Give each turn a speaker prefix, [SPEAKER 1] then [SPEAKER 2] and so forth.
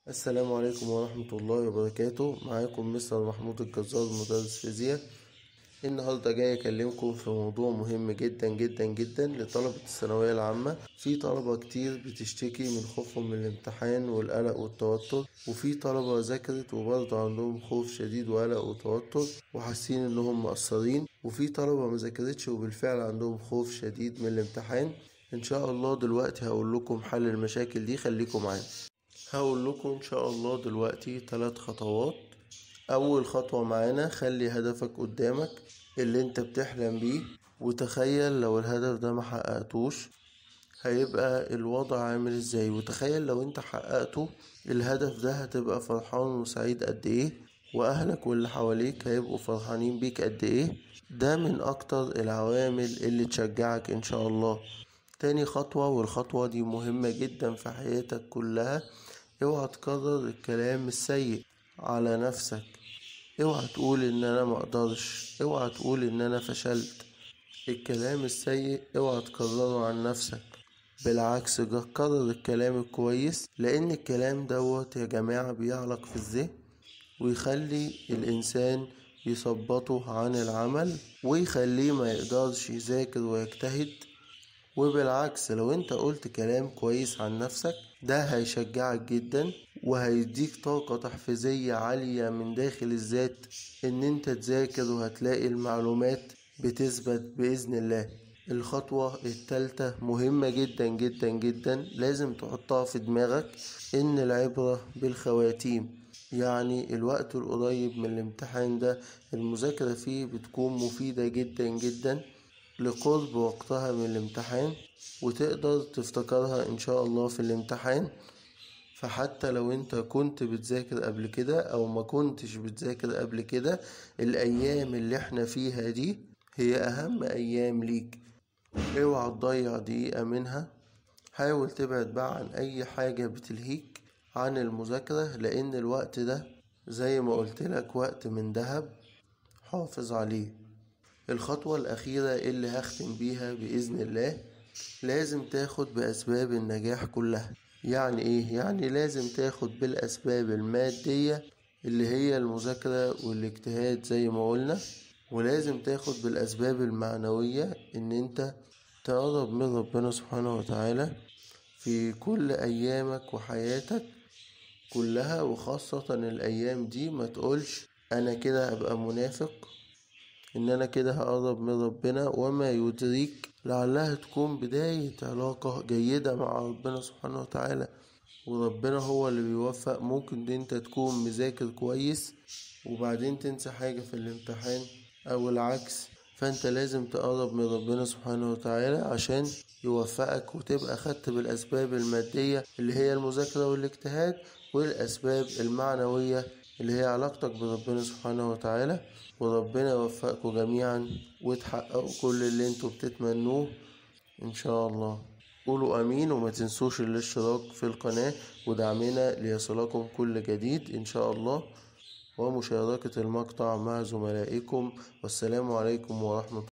[SPEAKER 1] السلام عليكم ورحمة الله وبركاته معاكم مستر محمود الجزار مدرس فيزياء النهاردة جاي أكلمكم في موضوع مهم جدا جدا جدا لطلبة الثانوية العامة في طلبة كتير بتشتكي من خوفهم من الامتحان والقلق والتوتر وفي طلبة ذاكرت وبرضه عندهم خوف شديد وقلق وتوتر وحاسين إنهم مقصرين وفي طلبة مذاكرتش وبالفعل عندهم خوف شديد من الامتحان إن شاء الله دلوقتي هقول لكم حل المشاكل دي خليكم معانا هقول لكم ان شاء الله دلوقتي ثلاث خطوات اول خطوة معانا خلي هدفك قدامك اللي انت بتحلم بيه وتخيل لو الهدف ده ما حققتوش هيبقى الوضع عامل ازاي وتخيل لو انت حققته الهدف ده هتبقى فرحان وسعيد قد ايه واهلك واللي حواليك هيبقوا فرحانين بيك قد ايه ده من اكتر العوامل اللي تشجعك ان شاء الله تاني خطوة والخطوة دي مهمة جدا في حياتك كلها اوعى تكرر الكلام السيء على نفسك اوعى تقول ان انا مقدرش اوعى تقول ان انا فشلت الكلام السيء اوعى تكرره عن نفسك بالعكس كرر الكلام الكويس لان الكلام دوت يا جماعة بيعلق في الذهن ويخلي الانسان يثبطه عن العمل ويخليه ما يقدرش يذاكر ويجتهد وبالعكس لو انت قلت كلام كويس عن نفسك ده هيشجعك جدا وهيديك طاقة تحفيزية عالية من داخل الذات ان انت تذاكر وهتلاقي المعلومات بتثبت بإذن الله الخطوة التالتة مهمة جدا جدا جدا لازم تحطها في دماغك ان العبرة بالخواتيم يعني الوقت القريب من الامتحان ده المذاكرة فيه بتكون مفيدة جدا جدا لقرب وقتها من الامتحان وتقدر تفتكرها ان شاء الله في الامتحان فحتى لو انت كنت بتذاكر قبل كده او ما كنتش بتذاكر قبل كده الايام اللي احنا فيها دي هي اهم ايام ليك اوعى تضيع دقيقة منها حاول تبعد بقى عن اي حاجة بتلهيك عن المذاكرة لان الوقت ده زي ما قلت لك وقت من ذهب حافظ عليه الخطوة الأخيرة اللي هختم بيها بإذن الله لازم تاخد بأسباب النجاح كلها يعني إيه؟ يعني لازم تاخد بالأسباب المادية اللي هي المذاكرة والاجتهاد زي ما قلنا ولازم تاخد بالأسباب المعنوية إن أنت تقرب من ربنا سبحانه وتعالى في كل أيامك وحياتك كلها وخاصة الأيام دي ما تقولش أنا كده أبقى منافق ان انا كده هقرب من ربنا وما يدريك لعلها تكون بداية علاقة جيدة مع ربنا سبحانه وتعالى وربنا هو اللي بيوفق ممكن انت تكون مذاكر كويس وبعدين تنسى حاجة في الامتحان او العكس فانت لازم تقرب من ربنا سبحانه وتعالى عشان يوفقك وتبقى خدت بالاسباب المادية اللي هي المذاكرة والاجتهاد والاسباب المعنوية اللي هي علاقتك بربنا سبحانه وتعالى وربنا يوفقكم جميعا وتحققوا كل اللي انتوا بتتمنوه ان شاء الله قولوا امين وما تنسوش الاشتراك في القناة ودعمنا ليصلكم كل جديد ان شاء الله ومشاركة المقطع مع زملائكم والسلام عليكم ورحمة